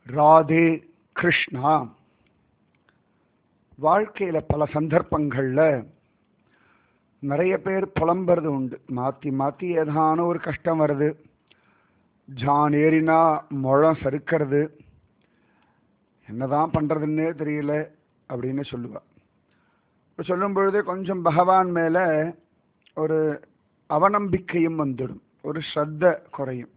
ராதே கிருஷ்ணா வாழ்க்கையில பல சந்தர்ப்பங்கள்ல நிறைய பேர் புலம்புறது உண்டு மாத்தி மாத்தி ஏதான ஒரு கஷ்டம் வருது ஜான் ஏறினா முழம் சறுக்கிறது என்னதான் பண்றதுன்னே தெரியல அப்படின்னு சொல்லுவா இப்போ சொல்லும் பொழுதே கொஞ்சம் பகவான் மேல ஒரு அவநம்பிக்கையும் வந்துடும் ஒரு ஸ்ரத்த குறையும்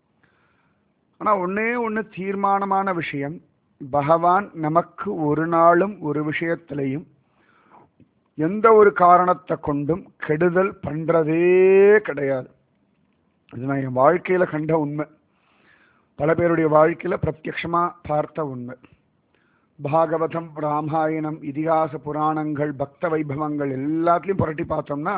ஆனா ஒண்ணே ஒண்ணு தீர்மானமான விஷயம் பகவான் நமக்கு ஒரு நாளும் ஒரு விஷயத்திலையும் எந்த ஒரு காரணத்தை கொண்டும் கெடுதல் பண்றதே கிடையாது இது நான் என் வாழ்க்கையில கண்ட உண்மை பல பேருடைய வாழ்க்கையில பிரத்யக்ஷமா பார்த்த உண்மை பாகவதம் ராமாயணம் இதிகாச புராணங்கள் பக்த வைபவங்கள் எல்லாத்துலயும் புரட்டி பார்த்தோம்னா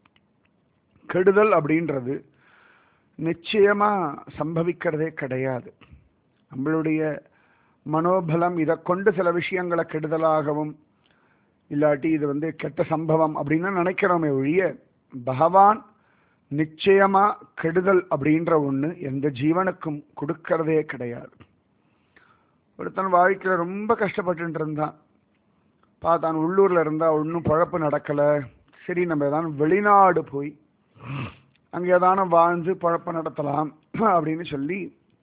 கெடுதல் அப்படின்றது நிச்சயமா சம்பவிக்கிறதே கிடையாது நம்மளுடைய மனோபலம் இதை கொண்டு சில விஷயங்களை கெடுதலாகவும் இல்லாட்டி இது வந்து கெட்ட சம்பவம் அப்படின்னு நினைக்கிறோமே ஒழிய பகவான் நிச்சயமா கெடுதல் அப்படின்ற ஒண்ணு எந்த ஜீவனுக்கும் கொடுக்கறதே கிடையாது ஒருத்தன் வாழ்க்கையில ரொம்ப கஷ்டப்பட்டு இருந்தான் பார்த்தான் உள்ளூர்ல இருந்தா ஒன்றும் பழப்பு நடக்கல சரி நம்ம ஏதாவது வெளிநாடு போய் அங்கே ஏதான வாழ்ந்து பழப்ப நடத்தலாம் அப்படின்னு சொல்லி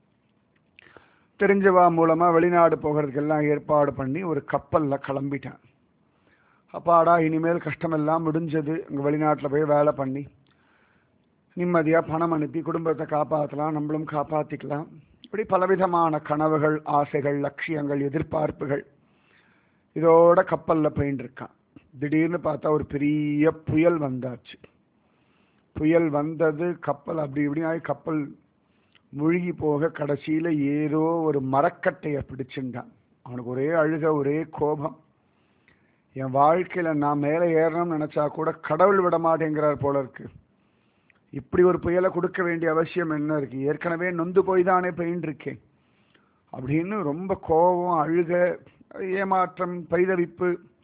தெரிஞ்சவா மூலமா வெளிநாடு போகிறதுக்கெல்லாம் ஏற்பாடு பண்ணி ஒரு கப்பல்ல கிளம்பிட்டான் அப்பாடா இனிமேல் கஷ்டமெல்லாம் முடிஞ்சது அங்கே வெளிநாட்டில் போய் வேலை பண்ணி நிம்மதியாக பணம் அனுப்பி குடும்பத்தை காப்பாற்றலாம் நம்மளும் காப்பாற்றிக்கலாம் இப்படி பலவிதமான கனவுகள் ஆசைகள் லட்சியங்கள் எதிர்பார்ப்புகள் இதோட கப்பலில் போயின்னு இருக்கான் திடீர்னு பார்த்தா ஒரு பெரிய புயல் வந்தாச்சு புயல் வந்தது கப்பல் அப்படி இப்படி ஆகி கப்பல் முழுகி போக கடைசியில ஏதோ ஒரு மரக்கட்டையை பிடிச்சிருந்தான் அவனுக்கு ஒரே அழுக ஒரே கோபம் என் வாழ்க்கையில நான் மேலே ஏறணும்னு நினைச்சா கூட கடவுள் விட மாட்டேங்கிறார் போல இருக்கு இப்படி ஒரு புயலை கொடுக்க வேண்டிய அவசியம் என்ன இருக்கு ஏற்கனவே நொந்து போய் தானே பெயின் இருக்கேன் அப்படின்னு ரொம்ப கோபம் அழுக ஏமாற்றம் பரிதவிப்பு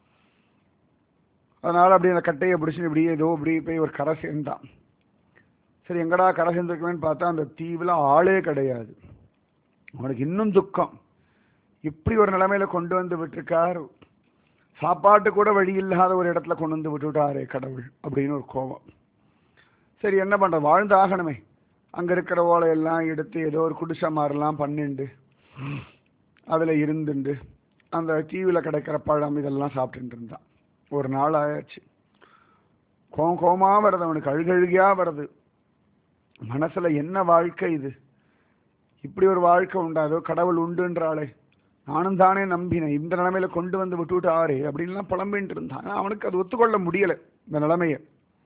அதனால அப்படி அந்த கட்டையை பிடிச்சி இப்படி ஏதோ இப்படி போய் ஒரு கரை சேர்ந்தான் சரி எங்கடா கரை சேர்ந்துருக்கவேன்னு பார்த்தா அந்த தீவுல ஆளே கிடையாது அவனுக்கு இன்னும் துக்கம் இப்படி ஒரு நிலைமையில கொண்டு வந்து விட்டுருக்கார் சாப்பாட்டு கூட வழி இல்லாத ஒரு இடத்துல கொண்டு வந்து விட்டுவிட்டாரே கடவுள் அப்படின்னு ஒரு கோபம் சரி என்ன பண்ற வாழ்ந்து ஆகணுமே அங்க இருக்கிற ஓலையெல்லாம் எடுத்து ஏதோ ஒரு குடிசை மாதிரிலாம் பண்ணிண்டு அதுல இருந்துண்டு அந்த தீவுல கிடைக்கிற பழம் இதெல்லாம் சாப்பிட்டுட்டு இருந்தான் ஒரு நாள் ஆயாச்சு கோம் கோமா வருது அவனுக்கு அழுகழுகியா வருது மனசுல என்ன வாழ்க்கை இது இப்படி ஒரு வாழ்க்கை உண்டாதோ கடவுள் உண்டுன்றாளே நானும் தானே நம்பினேன் இந்த நிலைமையில கொண்டு வந்து விட்டுவிட்டாரே அப்படின்லாம் புலம்பின்ட்டு இருந்தான் ஆனா அவனுக்கு அது ஒத்துக்கொள்ள முடியல இந்த நிலைமைய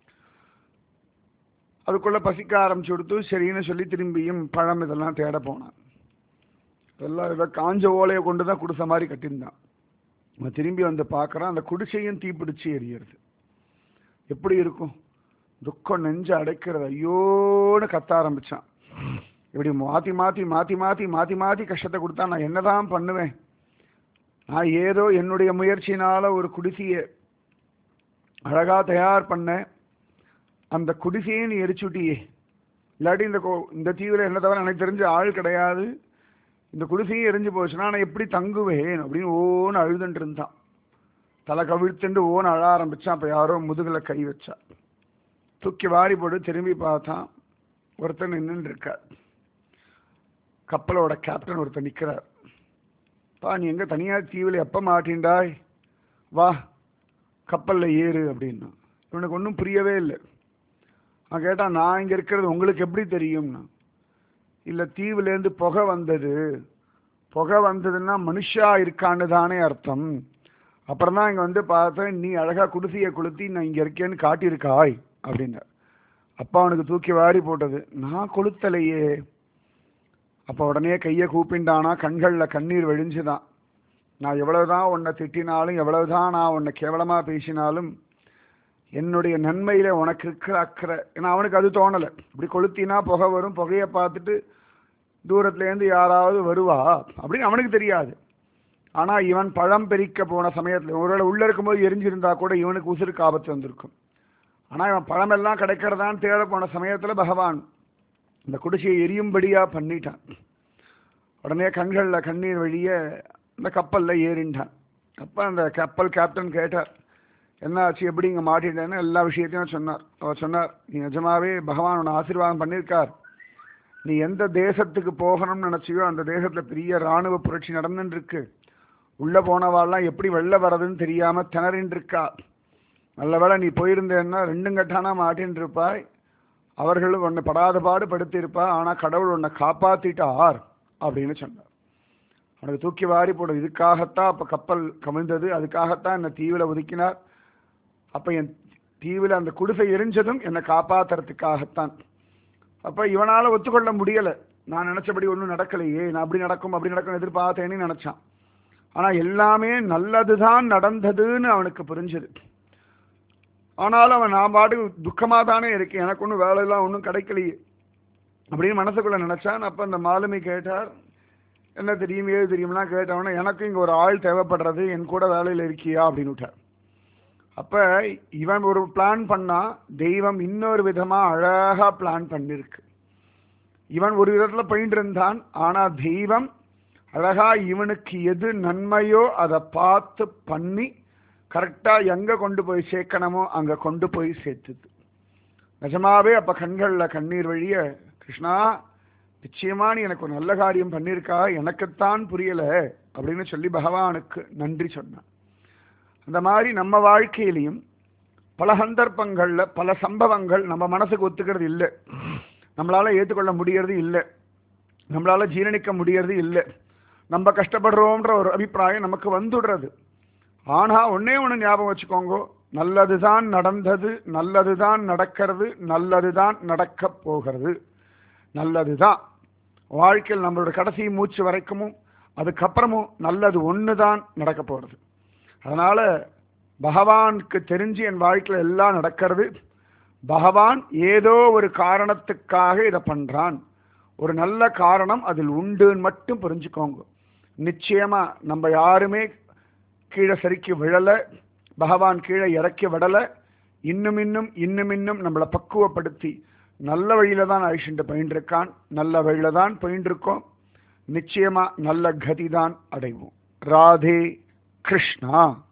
அதுக்குள்ள பசிக்க ஆரம்பிச்சு கொடுத்து சரின்னு சொல்லி திரும்பியும் பழம் இதெல்லாம் தேட போனான் இதெல்லாம் இதை காஞ்ச ஓலையை கொண்டு தான் குடிசை மாதிரி கட்டியிருந்தான் அவன் திரும்பி வந்து பார்க்கறான் அந்த குடிசையும் தீப்பிடிச்சு எரியுறது எப்படி இருக்கும் துக்கம் நெஞ்சு அடைக்கிறது ஐயோன்னு கத்த ஆரம்பிச்சான் இப்படி மாத்தி மாத்தி மாத்தி மாத்தி மாத்தி மாத்தி கஷ்டத்தை கொடுத்தா நான் என்னதான் பண்ணுவேன் நான் ஏதோ என்னுடைய முயற்சியினால ஒரு குடிசையை அழகா தயார் பண்ணேன் அந்த குடிசையை நீ எரிச்சுட்டியே இல்லாட்டி இந்த கோ இந்த தீவிர என்ன தவிர எனக்கு தெரிஞ்ச ஆள் கிடையாது இந்த குடிசையும் எரிஞ்சு போச்சுன்னா நான் எப்படி தங்குவேன் அப்படின்னு ஓன்னு அழுதுன்ட்டு இருந்தான் தலை கவிழ்த்துண்டு ஓன்னு அழ ஆரம்பிச்சான் அப்ப யாரோ முதுகுல கை வச்சா தூக்கி வாரி போட்டு திரும்பி பார்த்தான் ஒருத்தர் நின்றுட்டு இருக்கார் கப்பலோட கேப்டன் ஒருத்தர் நிக்கிறார் பா நீ எங்க தனியா தீவுல எப்ப மாட்டின்டாய் வா கப்பல்ல ஏறு அப்படின்னா இவனுக்கு ஒன்றும் புரியவே இல்லை அவன் கேட்டான் நான் இங்க இருக்கிறது உங்களுக்கு எப்படி தெரியும்னா இல்ல தீவுல இருந்து புகை வந்தது புகை வந்ததுன்னா மனுஷா இருக்கான்னு தானே அர்த்தம் அப்புறம் தான் இங்க வந்து பார்த்தேன் நீ அழகா குடிசையை கொளுத்தி நான் இங்க இருக்கேன்னு காட்டியிருக்காய் அப்படின்னார் அப்பா அவனுக்கு தூக்கி வாரி போட்டது நான் கொளுத்தலையே அப்ப உடனே கையை கூப்பிண்டானா கண்கள்ல கண்ணீர் வழிஞ்சுதான் நான் எவ்வளவுதான் உன்னை திட்டினாலும் எவ்வளவுதான் நான் உன்னை கேவலமா பேசினாலும் என்னுடைய நன்மையில உனக்கு இருக்கிற அக்கறை ஏன்னா அவனுக்கு அது தோணலை இப்படி கொளுத்தினா புகை வரும் புகையை பார்த்துட்டு தூரத்துல இருந்து யாராவது வருவா அப்படின்னு அவனுக்கு தெரியாது ஆனா இவன் பழம் பெரிக்க போன சமயத்துல ஒருவேளை உள்ள இருக்கும்போது எரிஞ்சிருந்தா கூட இவனுக்கு உசுருக்கு ஆபத்து வந்திருக்கும் ஆனா இவன் பழமெல்லாம் கிடைக்கிறதான்னு தேட போன சமயத்துல பகவான் இந்த குடிசையை எரியும்படியா பண்ணிட்டான் உடனே கண்களில் கண்ணீர் வழிய அந்த கப்பலில் ஏறிண்டான் அப்போ அந்த கப்பல் கேப்டன் கேட்டார் என்ன ஆச்சு எப்படி இங்கே மாட்டிட்டேன்னு எல்லா விஷயத்தையும் சொன்னார் அவர் சொன்னார் நீ நிஜமாவே பகவான் உன்னை ஆசீர்வாதம் பண்ணியிருக்கார் நீ எந்த தேசத்துக்கு போகணும்னு நினச்சியோ அந்த தேசத்தில் பெரிய இராணுவ புரட்சி நடந்துன்னு இருக்கு உள்ளே போனவாள்லாம் எப்படி வெளில வர்றதுன்னு தெரியாமல் திணறின்னு இருக்கா நல்ல வேளை நீ போயிருந்தேன்னா ரெண்டும் கட்டானா மாட்டின்னு இருப்பாய் அவர்களும் உன்னை படாத பாடு படுத்தியிருப்பா ஆனால் கடவுள் உன்னை காப்பாத்திட்டார் அப்படின்னு சொன்னார் அவனுக்கு தூக்கி வாரி போட இதுக்காகத்தான் அப்போ கப்பல் கவிழ்ந்தது அதுக்காகத்தான் என்னை தீவில் ஒதுக்கினார் அப்போ என் தீவில் அந்த குடிசை எரிஞ்சதும் என்னை காப்பாத்துறதுக்காகத்தான் அப்போ இவனால் ஒத்துக்கொள்ள முடியலை நான் நினச்சபடி ஒன்றும் நடக்கலையே நான் அப்படி நடக்கும் அப்படி நடக்கும் எதிர்பார்த்தேன்னு நினச்சான் ஆனால் எல்லாமே நல்லதுதான் நடந்ததுன்னு அவனுக்கு புரிஞ்சது ஆனாலும் அவன் நான் பாட்டுக்கு துக்கமாக தானே இருக்கேன் எனக்கு ஒன்றும் வேலையெல்லாம் ஒன்றும் கிடைக்கலையே அப்படின்னு மனசுக்குள்ள நினச்சான் அப்போ அந்த மாலுமி கேட்டார் என்ன தெரியும் ஏது தெரியும்லாம் கேட்டவொடனே எனக்கும் இங்கே ஒரு ஆள் தேவைப்படுறது என் கூட வேலையில் இருக்கியா அப்படின்னு விட்டார் அப்போ இவன் ஒரு பிளான் பண்ணா தெய்வம் இன்னொரு விதமாக அழகாக பிளான் பண்ணிருக்கு இவன் ஒரு விதத்தில் போயிட்டு இருந்தான் ஆனால் தெய்வம் அழகா இவனுக்கு எது நன்மையோ அதை பார்த்து பண்ணி கரெக்டாக எங்கே கொண்டு போய் சேர்க்கணுமோ அங்கே கொண்டு போய் சேர்த்துது நிஜமாவே அப்போ கண்களில் கண்ணீர் வழிய கிருஷ்ணா நிச்சயமா நீ எனக்கு ஒரு நல்ல காரியம் பண்ணியிருக்கா எனக்குத்தான் புரியல அப்படின்னு சொல்லி பகவானுக்கு நன்றி சொன்னான் அந்த மாதிரி நம்ம வாழ்க்கையிலையும் பல சந்தர்ப்பங்கள்ல பல சம்பவங்கள் நம்ம மனசுக்கு ஒத்துக்கிறது இல்லை நம்மளால ஏற்றுக்கொள்ள முடியறது இல்லை நம்மளால ஜீரணிக்க முடியறது இல்லை நம்ம கஷ்டப்படுறோம்ன்ற ஒரு அபிப்பிராயம் நமக்கு வந்துடுறது ஆனா ஒன்னே ஒன்று ஞாபகம் வச்சுக்கோங்க நல்லதுதான் நடந்தது நல்லதுதான் நடக்கிறது நல்லதுதான் நடக்க போகிறது நல்லதுதான் வாழ்க்கையில் நம்மளோட கடைசி மூச்சு வரைக்குமும் அதுக்கப்புறமும் நல்லது ஒன்று தான் நடக்க போகிறது அதனால் பகவானுக்கு தெரிஞ்சு என் வாழ்க்கையில் எல்லாம் நடக்கிறது பகவான் ஏதோ ஒரு காரணத்துக்காக இதை பண்ணுறான் ஒரு நல்ல காரணம் அதில் உண்டுன்னு மட்டும் புரிஞ்சுக்கோங்க நிச்சயமா நம்ம யாருமே கீழே சறுக்கி விழலை பகவான் கீழே இறக்கி விடலை இன்னும் இன்னும் இன்னும் இன்னும் நம்மளை பக்குவப்படுத்தி நல்ல வழியில தான் அழிச்சுட்டு பயின்றிருக்கான் நல்ல வழியில தான் பயின்றிருக்கோம் நிச்சயமா நல்ல கதி தான் அடைவோம் ராதே கிருஷ்ணா